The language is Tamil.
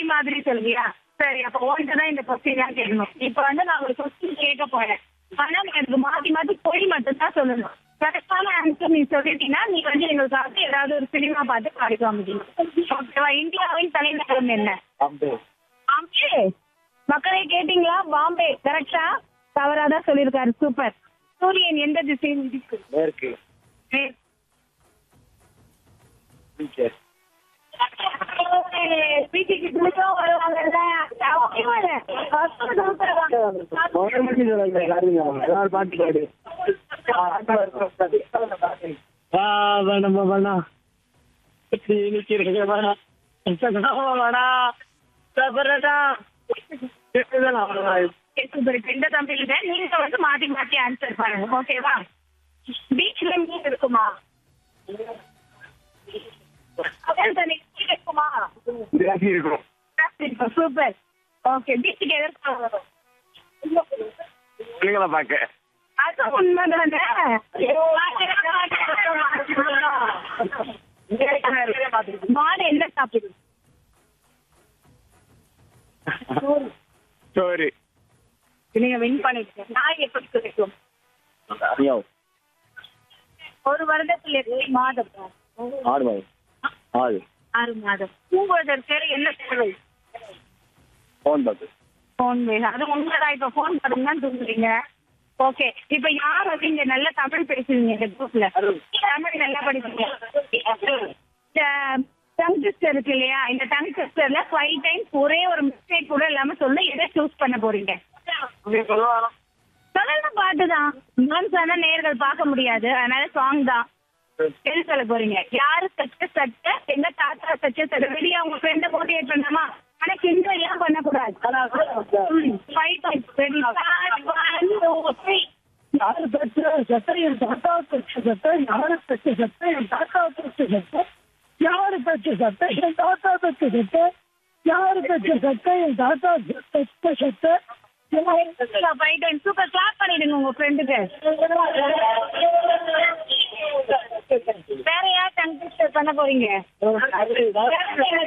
மாதிரி சொல்றியா சரி அப்ப உன்கிட்ட தான் இந்த கொஸ்டின் தான் கேட்கணும் இப்ப வந்து நான் ஒரு கொஸ்டின் கேட்க போறேன் ஆனா நீ எனக்கு மாத்தி மாத்தி பொய் மட்டும் தான் சொல்லணும் கரெக்டான ஆன்சர் நீ சொல்லிட்டீங்கன்னா நீ வந்து எங்களுக்காக ஏதாவது ஒரு சினிமா பார்த்து பாடி காமிக்கணும் ஓகேவா இந்தியாவின் தலைநகரம் என்ன பாம்பே பாம்பே மக்களை கேட்டீங்களா பாம்பே கரெக்டா தவறாதான் சொல்லியிருக்காரு சூப்பர் சூரியன் எந்த திசையில் இருக்கு மேற்கு மேற்கு. டீச்சர் வீட்டுக்கு குளிக்கவும் வருவாங்கல்ல. அவங்களே. சூப்பர் தான். ஒரு மணி சொல்லுங்க எல்லாரும் ஏதாவது பாட்டு பாடு ஆ வேணாம் வேணாம் நிக்கிறீங்க வேணாம் வேணாம் சாப்பிட்றதா Okay, super. இப்ப இந்த தம்பிகிட்ட நீங்க வந்து மாத்தி மாத்தி ஆன்சர் பண்ணுங்க ஓகேவா பீச்ல மீன் இருக்குமா கடல் தண்ணி மீன் இருக்குமா இருக்கும் சூப்பர் ஓகே பீச்சுக்கு எதற்காக வரும் பிள்ளைங்களை பார்க்க அது உண்மைதானே மாடு என்ன சாப்பிடுது சோறு நீங்க வின் பண்ணிருக்கீங்க நாய் எப்படி கிடைக்கும் ஐயோ ஒரு வருடத்தில் எத்தனை மாதம் ஆடு மாதிரி ஆடு ஆறு மாதம் பூங்குழதர் பேர் என்ன பொருள் ஃபோன் பார்த்து போன் வேணும் அது உண்மைதான் இப்ப போன் பாருங்க தான் தூங்குறீங்க ஓகே இப்ப யார் வந்து இங்க நல்ல தமிழ் பேசுவீங்க இந்த குரூப்ல தமிழ் நல்லா படிப்பீங்க இந்த டங் டெஸ்டர் இருக்கு இல்லையா இந்த டங் டெஸ்டர்ல ஃபைவ் டைம்ஸ் ஒரே ஒரு மிஸ்டேக் கூட இல்லாம சொல்ல எதை சூஸ் பண்ண போறீங்க சொல்லலாம் பாட்டு தான் டான்ஸ் ஆனா நேர்கள் பார்க்க முடியாது அதனால சாங் தான் எது சொல்ல போறீங்க யாரு தச்ச சட்டை எங்க தாத்தா தச்ச சட்டை வெளியே அவங்க ஃப்ரெண்ட மோட்டிவேட் பண்ணாமா ஆனா கிண்டல் எல்லாம் பண்ணக்கூடாது ஃபைவ் டைம்ஸ் ரெடி யாரு பெற்ற சட்டை என் தாத்தா பெற்ற சட்டை யாரு பெற்ற சட்டை என் தாத்தா பெற்ற சட்டை யாரு பெற்ற சட்டை என் தாத்தா பெற்ற சட்டை யாரு பெற்ற சட்டை என் தாத்தா பெற்ற சட்டை ஃபைவ் டைம்ஸ் சூப்பர் கிளாப் பண்ணிடுங்க உங்க ஃப்ரெண்டுக்கு வேற யார் டங் பண்ண போறீங்க